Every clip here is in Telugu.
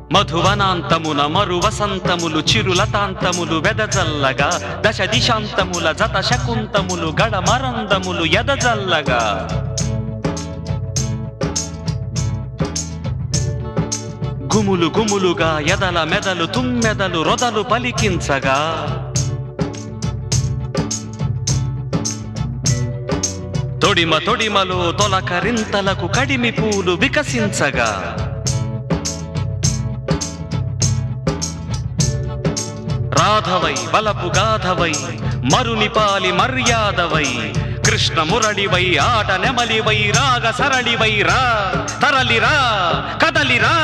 మధువనాంతమున మరు వసంతములు చిరులతాంతములు వెదజల్లగా దశ దిశాంతముల జత శకుంతములు గడమరందములు ఎదజల్లగా గుములు గుములుగా ఎదల మెదలు తుమ్మెదలు రొదలు పలికించగా తొడిమ తొడిమలో తొలకరింతలకు కడిమి పూలు వికసించగా రాధవై బలపు గాధవై మరునిపాలి మర్యాదవై కృష్ణ మురళివై ఆట నెమలివై రాగ సరళివై రా తరలిరా కదలిరా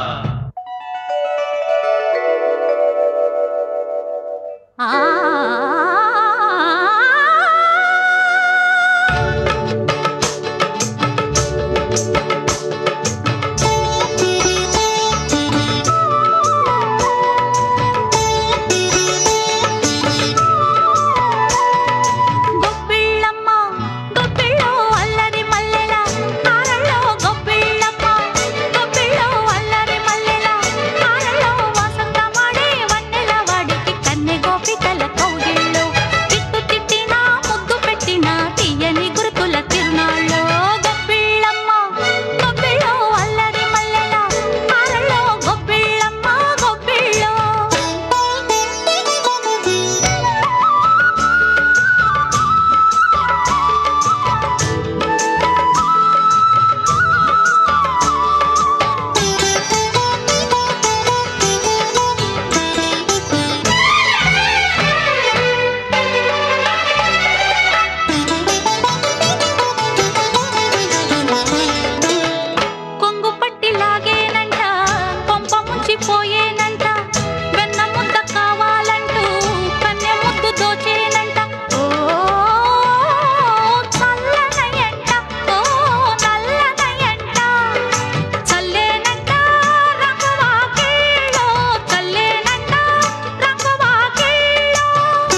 గొప్పిళ్ళమ్మ గొప్పిళ్ళో అల్లరి మల్లెల హారల్లో గొప్పిళ్ళమ్మ గొప్పిళ్ళో అల్లరి మల్లెల హారల్లో వసంతమాడే వన్నెల వాడికి కన్నె గోపికల కౌగిళ్ళు తిట్టు తిట్టినా ముద్దు పెట్టినా తీయని గురుతుల తిరునాళ్ళు గొప్పిళ్ళమ్మ గొప్పిళ్ళో అల్లరి మల్లెల హారల్లో గొప్పిళ్ళమ్మ గొప్పిళ్ళో కొంగు పట్టి లాగేనంట కొంప ముంచిపోయేనంట వెన్న ముద్ద కావాలంటూ కన్నె ముద్దు దోచేనంట ఓ చల్లనయంట ఓ నల్లనయంట చల్లేనంట రంగువాకిళ్ళో చల్లేనంట రంగువాకిళ్ళో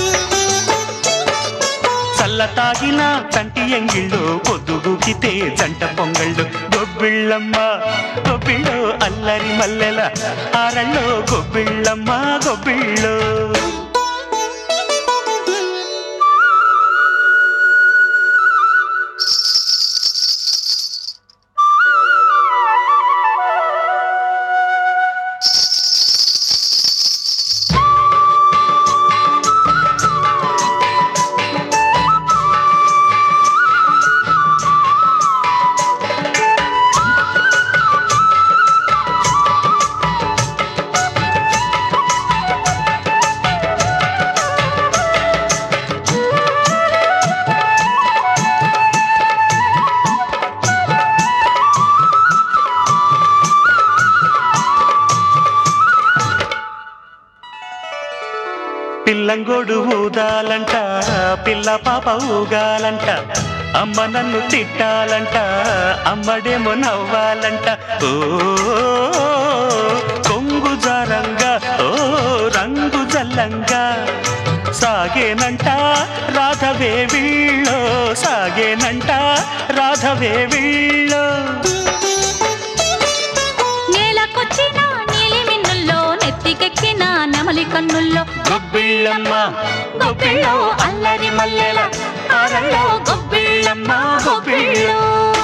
చల్ల తాగిన చంటి ఎంగిళ్ళు పొద్దుగుకితే జంట పొంగళ్ళు గొబ్బిళ్ళమ్మ గొబ్బిళ్ళు అల్లరి మల్లెల ఆరళ్ళు గొబ్బిళ్ళమ్మ గొబ్బిళ్ళు పిల్లంగోడు ఊదాలంట పిల్ల పాప ఊగాలంట అమ్మ నన్ను తిట్టాలంట అమ్మడేమో నవ్వాలంట ఓ కొంగు జారంగా ఓ రంగు జల్లంగా సాగేనంట రాధవే వీళ్ళో సాగేనంట రాధవే వీళ్ళో నేలకొచ్చిన నీలి మిన్నుల్లో నెత్తికెక్కిన నెమలి కన్నుల్లో గొబ్బిళ్ళమ్మ గొబ్బిళ్ళో అల్లరి మల్లెల ఆరల్లో గొబ్బిళ్ళమ్మ గొబ్బిళ్ళో